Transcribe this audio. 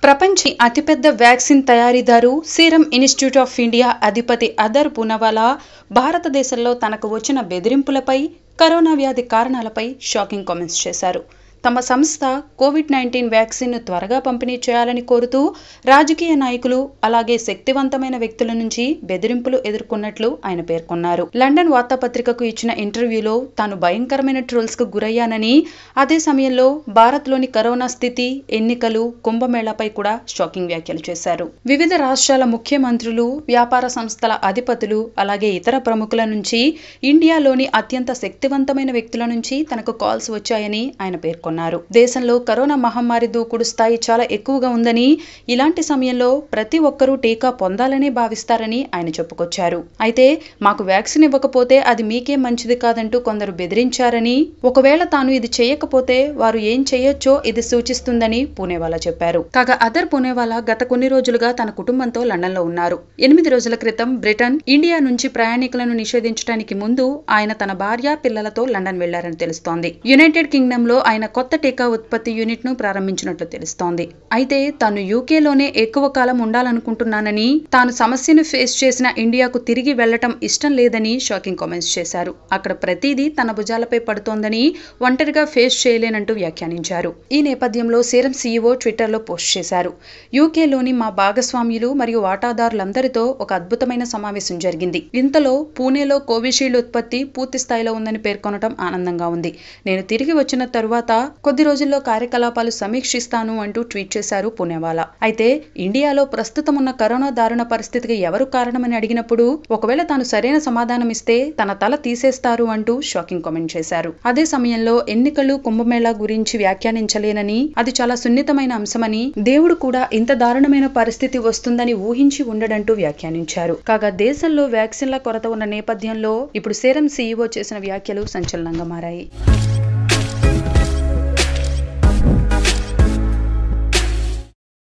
ప్రపంచ అతిపెద్ద వ్యాక్సిన్ తయారీదారు సీరం ఇన్స్టిట్యూట్ ఆఫ్ ఇండియా అధిపతి అదర్ పునవాలా భారతదేశంలో తనకు వచ్చిన బెదిరింపులపై కరోనా వ్యాధి కారణాలపై షాకింగ్ కామెంట్స్ చేశారు తమ సంస్థ కోవిడ్ నైన్టీన్ వ్యాక్సిన్ను త్వరగా పంపిణీ చేయాలని కోరుతూ రాజకీయ నాయకులు అలాగే శక్తివంతమైన వ్యక్తుల నుంచి బెదిరింపులు ఎదుర్కొన్నట్లు ఆయన పేర్కొన్నారు లండన్ వార్తాపత్రికకు ఇచ్చిన ఇంటర్వ్యూలో తాను భయంకరమైన ట్రోల్స్ కు గురయ్యానని అదే సమయంలో భారత్లోని కరోనా స్థితి ఎన్నికలు కుంభమేళాపై కూడా షాకింగ్ వ్యాఖ్యలు చేశారు వివిధ రాష్ట్రాల ముఖ్యమంత్రులు వ్యాపార సంస్థల అధిపతులు అలాగే ఇతర ప్రముఖుల నుంచి ఇండియాలోని అత్యంత శక్తివంతమైన వ్యక్తుల నుంచి తనకు కాల్స్ వచ్చాయని ఆయన పేర్కొన్నారు దేశంలో కరోనా మహమ్మారి దూకుడు స్థాయి చాలా ఎక్కువగా ఉందని ఇలాంటి సమయంలో ప్రతి ఒక్కరూ టీకా పొందాలనే భావిస్తారని ఆయన చెప్పుకొచ్చారు అయితే మాకు వ్యాక్సిన్ ఇవ్వకపోతే అది మీకే మంచిది కాదంటూ కొందరు బెదిరించారని ఒకవేళ తాను ఇది చేయకపోతే వారు ఏం చేయొచ్చో ఇది సూచిస్తుందని పూణేవాలా చెప్పారు కాగా అదర్ పూణేవాలా గత కొన్ని రోజులుగా తన కుటుంబంతో లండన్ లో ఉన్నారు ఎనిమిది రోజుల క్రితం బ్రిటన్ ఇండియా నుంచి ప్రయాణికులను నిషేధించడానికి ముందు ఆయన తన భార్య పిల్లలతో లండన్ వెళ్లారని తెలుస్తోంది యునైటెడ్ కింగ్డమ్ లో ఆయన కొత్త టీకా ఉత్పత్తి యూనిట్ ను ప్రారంభించినట్లు తెలుస్తోంది అయితే తాను యూకేలోనే ఎక్కువ కాలం ఉండాలనుకుంటున్నానని తాను సమస్యను ఫేస్ చేసిన ఇండియాకు తిరిగి వెళ్లటం ఇష్టం లేదని షాకింగ్ కామెంట్స్ చేశారు అక్కడ ప్రతిదీ తన భుజాలపై పడుతోందని ఒంటరిగా ఫేస్ చేయలేనంటూ వ్యాఖ్యానించారు ఈ నేపథ్యంలో సీరం సీఈఓ ట్విట్టర్లో పోస్ట్ చేశారు యూకేలోని మా భాగస్వామ్యులు మరియు వాటాదారులందరితో ఒక అద్భుతమైన సమావేశం జరిగింది ఇంతలో పూణేలో కోవిషీల్డ్ ఉత్పత్తి పూర్తి స్థాయిలో ఉందని పేర్కొనడం ఆనందంగా ఉంది నేను తిరిగి వచ్చిన తరువాత కొద్ది రోజుల్లో కార్యకలాపాలు సమీక్షిస్తాను అంటూ ట్వీట్ చేశారు పుణేవాలా అయితే ఇండియాలో ప్రస్తుతం ఉన్న కరోనా దారుణ పరిస్థితికి ఎవరు కారణమని అడిగినప్పుడు ఒకవేళ తాను సరైన సమాధానం ఇస్తే తన తల తీసేస్తారు అంటూ షాకింగ్ కామెంట్ చేశారు అదే సమయంలో ఎన్నికలు కుంభమేళా గురించి వ్యాఖ్యానించలేనని అది చాలా సున్నితమైన అంశమని దేవుడు కూడా ఇంత దారుణమైన పరిస్థితి వస్తుందని ఊహించి ఉండడంటూ వ్యాఖ్యానించారు కాగా దేశంలో వ్యాక్సిన్ల కొరత ఉన్న నేపథ్యంలో ఇప్పుడు సేరం సీఈఓ చేసిన వ్యాఖ్యలు సంచలనంగా మారాయి